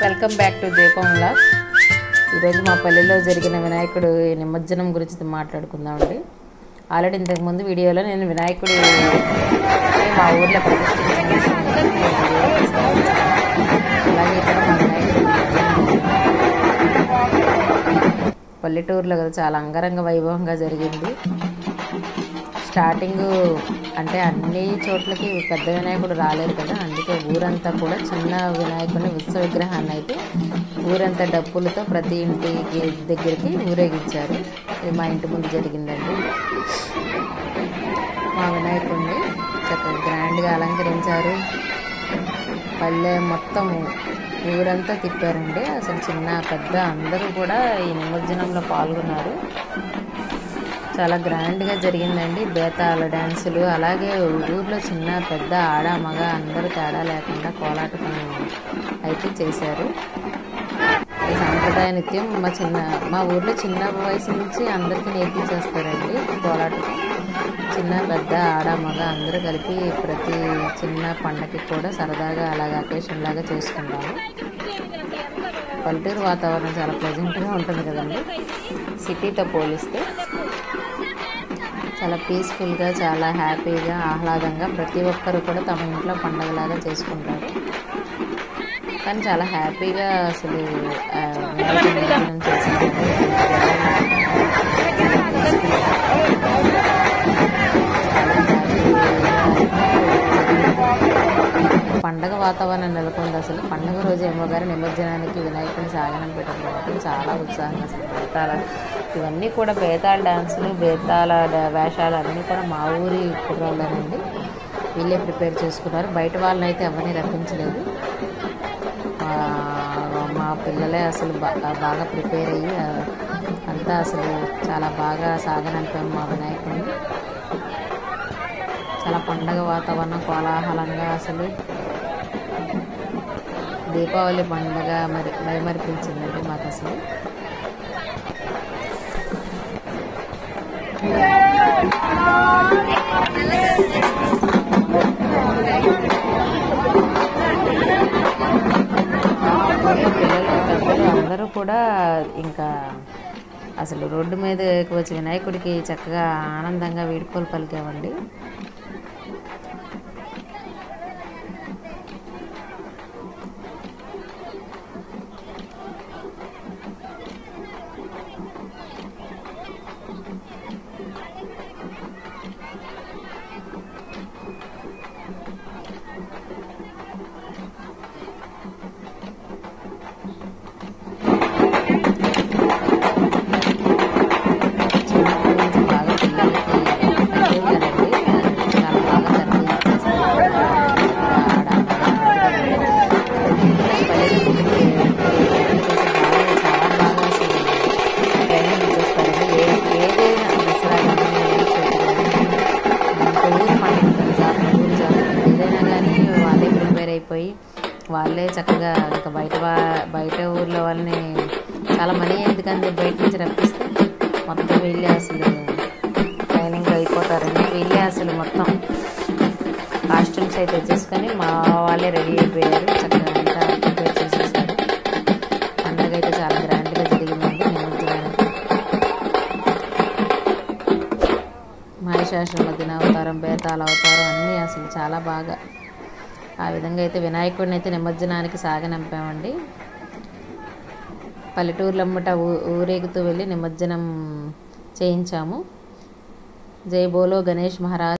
Welcome back to Deepam vlogs ఈరోజు మా పల్లెలో జరిగిన వినాయకుడు నిమజ్జనం గురించి మాట్లాడుకుందామండి ఆల్రెడీ ఇంతకుముందు వీడియోలో నేను వినాయకుడి మా ఊర్లో ప్రతిష్ఠించిన విషయం కూడా నేను వీడియోలో ప్రస్తావించాను. అలాగే ఇక్కడ మా వినాయకుడు పల్లెటూరులో కదా చాలా అంగరంగ వైభవంగా జరిగింది స్టార్టింగ్ అంటే అన్ని చోట్లకి పెద్ద వినాయకుడు రాలేరు కదా అందుకే ఊరంతా కూడా చిన్న వినాయకుడిని ఉత్సవ విగ్రహాన్ని అయితే ఊరంతా డప్పులతో ప్రతి ఇంటికి దగ్గరికి ఊరేగించారు ఇది మా ఇంటి ముందు జరిగిందండి మా వినాయకుడిని చక్కగా గ్రాండ్గా అలంకరించారు పల్లె మొత్తం ఊరంతా తిప్పారండి అసలు చిన్న పెద్ద అందరూ కూడా ఈ నిమజ్జనంలో పాల్గొన్నారు చాలా గ్రాండ్గా జరిగిందండి బేతాళ డ్యాన్సులు అలాగే ఊర్లో చిన్న పెద్ద ఆడ మగ అందరూ తేడా లేకుండా కోలాటం అయితే చేశారు ఈ సాంప్రదాయ నృత్యం మా చిన్న మా ఊర్లో చిన్న వయసు నుంచి అందరికీ నేర్పించేస్తారండి కోలాటం చిన్న పెద్ద ఆడ మగ అందరూ కలిపి ప్రతి చిన్న పండగకి కూడా సరదాగా అలాగ అకేషన్ లాగా చేసుకుంటాము పల్లెటూరు వాతావరణం చాలా ప్లెజెంట్గా ఉంటుంది కదండి సిటీతో పోలిస్తే చాలా పీస్ఫుల్గా చాలా హ్యాపీగా ఆహ్లాదంగా ప్రతి ఒక్కరు కూడా తమ ఇంట్లో పండగలాగా చేసుకుంటారు కానీ చాలా హ్యాపీగా అసలు ఆ, వినాయక నిమజ్జనం చేశారు పండగ వాతావరణం నెలకొంది అసలు పండగ రోజు అమ్మగారు నిమజ్జనానికి వినాయకుని సాగనం పెట్టడం చాలా ఉత్సాహంగా అసలు బేతాళ ఇవన్నీ కూడా బేతాళ డాన్సులు బేతాళ డా- వేషాలు అన్నీ కూడా మా ఊరి కుర్రోళ్ళనండి వీళ్ళే ప్రిపేర్ చేసుకున్నారు బయట వాళ్ళని అయితే ఎవరిని రప్పించలేదు మా- మా పిల్లలే అసలు బా- బాగా ప్రిపేర్ అయ్యి ఆ, అంతా అసలు చాలా బాగా సాగనంపాం మా వినాయకుడిని చాలా పండగ వాతావరణం కోలాహలంగా అసలు దీపావళి పండగ మరి మైమరిపించిందండి మాకు అసలు ఊళ్ళో పిల్లలు పెద్దలు అందరూ కూడా ఇంకా అసలు రోడ్డు మీదకి వచ్చి వినాయకుడికి చక్కగా ఆనందంగా వీడుకోలు పలికామండి చిన్నప్పటి నుంచి బాగా పిల్లలకి పెద్దవి కదండి చాలా బాగా సర్ది చేస్తారు ఆడ ట్రైనింగ్ ఇచ్చేస్తారండి ఏ ఏదైనా దసరా కానీ ఊరు పండుగ జాతర ఊరు జాతర ఏదైనా కానీ వాళ్ళే ప్రిపేర్ అయిపోయి వాళ్ళే చక్కగా ఇంకా బయట వా- బయట ఊర్లో వాళ్ళని చాలా మనీ ఎందుకని చెప్పి బయట నుంచి రప్పిస్తే మొత్తం వీళ్ళే అసలు ట్రైనింగ్ అయిపోతారండి వీళ్ళే అసలు మొత్తం కాస్ట్యూమ్స్ అయితే వచ్చేసుకొని మా వాళ్ళే రెడీ అయిపోయారు చక్కగా అంతా ప్రిపేర్ చేసేసారు పండగ అయితే చాలా గ్రాండ్గా జరిగిందండి నిమజ్జనానికి మహిషాసుల మధ్యన అవతారం బేతాల అవతారం అన్నీ అసలు చాలా బాగా ఆ విధంగా అయితే వినాయకుడిని అయితే నిమజ్జనానికి సాగనంపామండి పల్లెటూర్లమ్మట ఊ ఊరేగుతూ వెళ్ళి నిమజ్జనం చేయించాము జై బోలో గణేష్ మహారాజ్